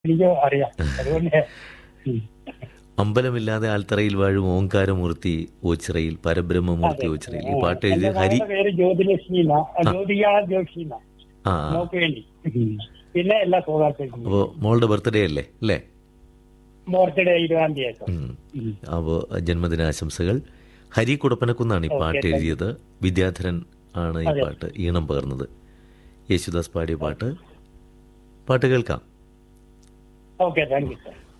എനിക്ക് അറിയാം അതുകൊണ്ട് ഉം. അമ്പലമില്ലാതെ ആൽത്തറയിൽ വാഴും ഓങ്കാരമൂർത്തി ഓച്ചിറയിൽ പരബ്രഹ്മമൂർത്തി ഓച്ചിറയിൽ ഈ പാട്ട് എഴുതിയ എന്റെ ഹരി മകളുടെ പേര് ജ്യോതിലക്ഷ്മി എന്നാ. ജ്യോതിക ജോഷി എന്നാ. ആ മോക്ക് വേണ്ടി ഉം. പിന്നെ എല്ലാ സൗഹാർദ്ദത്തിനും അപ്പോൾ മോളുടെ ബർത്ത്ഡേ അല്ലേ അല്ലേ ബർത്ത്ഡേ ഇരുപതാം തീയതി ഉം. അപ്പോൾ ജന്മദിനാശംസകൾ ഹരി കുടപ്പനക്കുന്നാണ് ഈ പാട്ട് thank you. എഴുതിയത് വിദ്യാധരൻ ആണ് ഈ അതെ. പാട്ട് ഈണം പകർന്നത് യേശുദാസ് പാടിയ പാട്ട് പാട്ട് കേൾക്കാം ഓക്കെ താങ്ക് യു സാർ